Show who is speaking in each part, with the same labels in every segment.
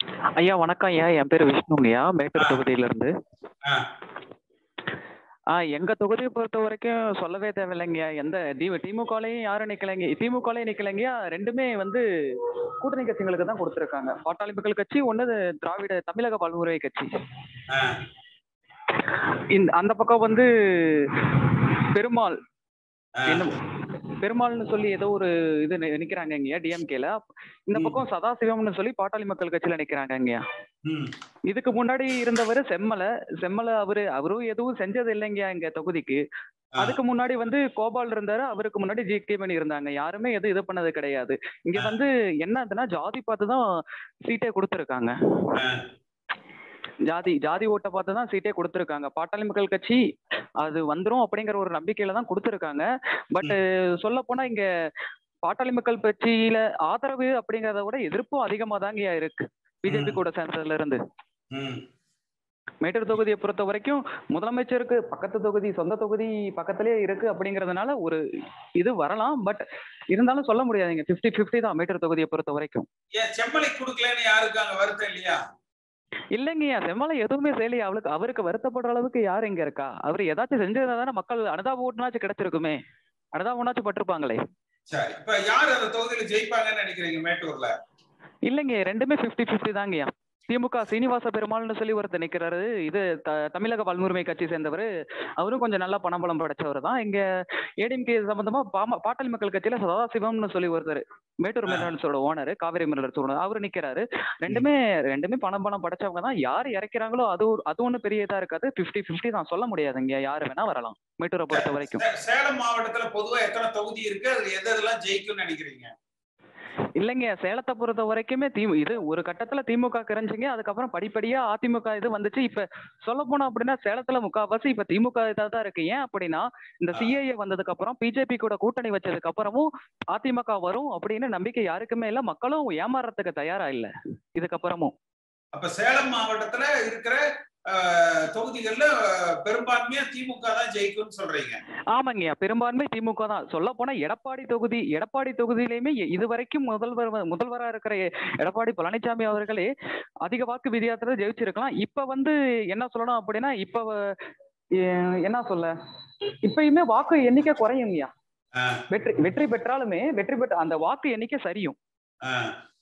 Speaker 1: ஐயா வணக்கம் ஐயா என் பேர் விஷ்ணுங்கய்யா மேட்டூர்
Speaker 2: ஆ.
Speaker 1: தொகுதியிலிருந்து
Speaker 2: ஆ,
Speaker 1: ஆ எங்க தொகுதியை பொறுத்த வரைக்கும் சொல்லவே தேவையில்லைங்கய்யா எந்த தி திமுகலையும் யாரும் நிக்கலைங்க திமுகலையும் நிக்கலைங்கய்யா ரெண்டுமே வந்து கூட்டணி கட்சிங்களுக்கு தான் கொடுத்துருக்காங்க பாட்டாளி மக்கள் கட்சி ஒன்று திராவிட தமிழக பல்முறை கட்சி
Speaker 2: ஆ,
Speaker 1: இந்த அந்த பக்கம் வந்து பெருமாள்
Speaker 2: ஆ.
Speaker 1: என்ன பெருமாள்னு சொல்லி ஏதோ ஒரு இது நி- நிக்கிறாங்க இங்கயா டிஎம்கேல இந்த
Speaker 2: ம்.
Speaker 1: பக்கம் சதாசிவம்னு சொல்லி பாட்டாளி மக்கள் கட்சியில நிக்கிறாங்க இங்கயா
Speaker 2: ம்,
Speaker 1: இதுக்கு முன்னாடி இருந்தவர் செம்மலை செம்மலை அவரு அவரும் எதுவும் செஞ்சது இல்லைங்கயா எங்க தொகுதிக்கு
Speaker 2: ஆ.
Speaker 1: அதுக்கு முன்னாடி வந்து கோபால் இருந்தாரு அவருக்கு முன்னாடி ஜி கே மணி இருந்தாங்க யாருமே எதுவும் இது பண்ணது கிடையாது இங்க
Speaker 2: ஆ.
Speaker 1: வந்து என்னதுன்னா ஜாதி பார்த்து தான் சீட்டே கொடுத்துருக்காங்க
Speaker 2: ஆ,
Speaker 1: ஜாதி ஜாதி ஓட்டை பார்த்து தான் சீட்டே கொடுத்துருக்காங்க பாட்டாளி மக்கள் கட்சி அது வந்துரும் அப்படிங்கிற ஒரு நம்பிக்கையில தான் கொடுத்துருக்காங்க பட் சொல்ல போனா இங்க பாட்டாளி மக்கள் கட்சியில ஆதரவு அப்படிங்கறத விட எதிர்ப்பும் அதிகமா தாங்க இருக்கு பிஜேபி
Speaker 2: ம்.
Speaker 1: கூட சேர்ந்ததுல இருந்து
Speaker 2: ம்,
Speaker 1: மேட்டூர் தொகுதியை பொறுத்த வரைக்கும் முதலமைச்சருக்கு பக்கத்து தொகுதி சொந்த தொகுதி பக்கத்திலே இருக்கு அப்படிங்கறதுனால ஒரு இது வரலாம் பட் இருந்தாலும் சொல்ல முடியாதுங்க 50 50 தான் மேட்டூர் தொகுதியை பொறுத்த வரைக்கும்
Speaker 2: ஏன் செம்மலை கொடுக்கலன்னு யாருக்கு அங்க வருத்தம் இல்லையா
Speaker 1: இல்லைங்கய்யா செம்மலை எதுவுமே செய்யலையா அவளுக்கு அவருக்கு வருத்தப்படுற அளவுக்கு யார் இங்க இருக்கா அவர் ஏதாச்சும் செஞ்சதா தானே மக்கள் அனுதாப ஓட்டுனாச்சும் கிடைச்சிருக்குமே அனுதாப ஓட்டாச்சும் பட்டிருப்பாங்களே
Speaker 2: சரி இப்ப யார் அந்த தொகுதியில ஜெயிப்பாங்கன்னு நினைக்கிறீங்க மேட்டூர்ல
Speaker 1: இல்லைங்க ரெண்டுமே 50 50 தாங்கய்யா திமுக சீனிவாச பெருமாள்னு சொல்லி ஒருத்தர் நிக்கிறாரு இது த- தமிழக பல்முரிமை கட்சி சேர்ந்தவர் அவரும் கொஞ்சம் நல்லா பணபலம் படைச்சவர் தான் இங்க ஏடிஎம்கே சம்பந்தமா பாம பாட்டாளி மக்கள் கட்சியில சதாசிவம்னு சொல்லி ஒருத்தர் மேட்டூர்
Speaker 2: ஆ.
Speaker 1: மினரல்ஸோட ஓனர் காவிரி மினரல்ஸ் ஓனர் அவர் நிக்கிறாரு ரெண்டுமே ரெண்டுமே பணம் பணம் படைச்சவங்க தான் யார் இறக்கிறாங்களோ அது ஒரு- அது ஒன்றும் பெரிய இதா இருக்காது 50 50 தான் சொல்ல முடியாதுங்க யாரு வேணா வரலாம் மேட்டூரை பொறுத்த வரைக்கும்
Speaker 2: சே- சேலம் மாவட்டத்துல பொதுவா எத்தனை தொகுதி இருக்கு அதுல எது எதெல்லாம் ஜெயிக்கும்னு நினைக்கிறீங்க
Speaker 1: இல்லைங்க சேலத்தை பொறுத்த வரைக்குமே தி இது ஒரு கட்டத்துல திமுக கிரஞ்சிங்க அதுக்கப்புறம் படிப்படியா அதிமுக இது வந்துச்சு இப்ப சொல்ல போனோம் அப்படின்னா சேலத்துல முக்காவாசி இப்ப திமுக இதா தான் இருக்கு ஏன் அப்படின்னா இந்த
Speaker 2: ஆ.
Speaker 1: சிஏஏ வந்ததுக்கு அப்புறம் பிஜேபி கூட கூட்டணி வச்சதுக்கு அப்புறமும் அதிமுக வரும் அப்படின்னு நம்பிக்கை யாருக்குமே இல்ல மக்களும் ஏமாறுறதுக்கு தயாரா இல்ல இதுக்கப்புறமும்
Speaker 2: அப்ப சேலம் மாவட்டத்துல இருக்கிற அஹ், தொகுதிகள்ல அஹ், பெரும்பான்மையா திமுக தான் ஜெயிக்கும்னு சொல்றீங்க
Speaker 1: ஆமாங்கய்யா பெரும்பான்மை திமுக தான் சொல்ல போனா எடப்பாடி தொகுதி எடப்பாடி தொகுதியிலையுமே இ- இதுவரைக்கும் முதல்வர் வ- முதல்வரா இருக்கிற எ- எடப்பாடி பழனிசாமி அவர்களே அதிக வாக்கு வித்தியாசத்துல ஜெயிச்சிருக்கலாம் இப்ப வந்து என்ன சொல்லணும் அப்படின்னா இப்ப வ- எ- என்ன சொல்ல இப்பயுமே வாக்கு எண்ணிக்கை குறையுங்கய்யா
Speaker 2: ஆ,
Speaker 1: வெற்றி வெற்றி பெற்றாலுமே வெற்றி பெற்ற அந்த வாக்கு எண்ணிக்கை சரியும்
Speaker 2: ஆ.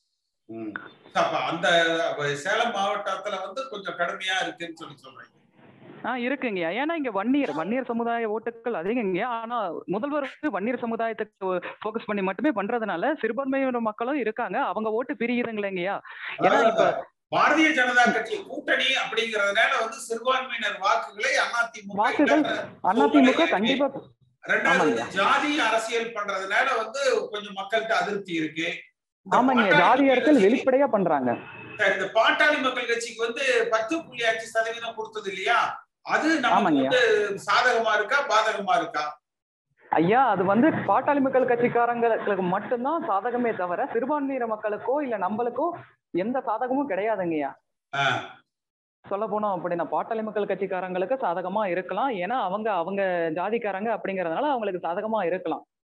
Speaker 2: ம். அப்ப அந்த அப்ப சேலம் மாவட்டத்துல வந்து கொஞ்சம் கடுமையா இருக்குன்னு சொல்லி சொல்றீங்க
Speaker 1: ஆ இருக்குங்கய்யா ஏன்னா இங்க வன்னியர் வன்னியர் சமுதாய ஓட்டுகள் அதிகங்கய்யா ஆனா முதல்வர் வந்து வன்னியர் சமுதாயத்துக்கு ஃபோக்கஸ் பண்ணி மட்டுமே பண்றதுனால சிறுபான்மையினர் மக்களும் இருக்காங்க அவங்க ஓட்டு பிரியுதுங்களேங்கய்யா ஏன்னா
Speaker 2: அதாவது
Speaker 1: இப்ப
Speaker 2: பாரதிய ஜனதா கட்சி கூட்டணி அப்படிங்கறதுனால வந்து சிறுபான்மையினர் வாக்குகளை அதிமுக
Speaker 1: வாக்குகள் அதிமுக கண்டிப்பா
Speaker 2: ரெண்டாவது வந்து
Speaker 1: ஆமாங்க.
Speaker 2: ஜாதி அரசியல் பண்றதுனால வந்து கொஞ்சம் மக்கள்கிட்ட அதிருப்தி இருக்கு இந்த
Speaker 1: ஆமாங்க
Speaker 2: பாட்டாளி
Speaker 1: ஜாதி
Speaker 2: மக்கள்
Speaker 1: அரசியல்
Speaker 2: கட்சி-
Speaker 1: வெளிப்படையா பண்றாங்க
Speaker 2: இந்த பாட்டாளி மக்கள் கட்சிக்கு வந்து பத்து புள்ளி அஞ்சு சதவீதம் கொடுத்தது இல்லையா அது நமக்கு
Speaker 1: ஆமாங்க.
Speaker 2: வந்து சாதகமா இருக்கா பாதகமா இருக்கா
Speaker 1: ஐயா அது வந்து பாட்டாளி மக்கள் கட்சிக்காரங்களுக்கு மட்டும்தான் சாதகமே தவிர சிறுபான்மையினர் மக்களுக்கோ இல்ல நம்மளுக்கோ எந்த சாதகமும் கிடையாதுங்கய்யா
Speaker 2: ஆ,
Speaker 1: சொல்ல போனோம் அப்படின்னா பாட்டாளி மக்கள் கட்சிக்காரங்களுக்கு சாதகமா இருக்கலாம் ஏன்னா அவங்க அவங்க ஜாதிக்காரங்க அப்படிங்கறதுனால அவங்களுக்கு சாதகமா இருக்கலாம்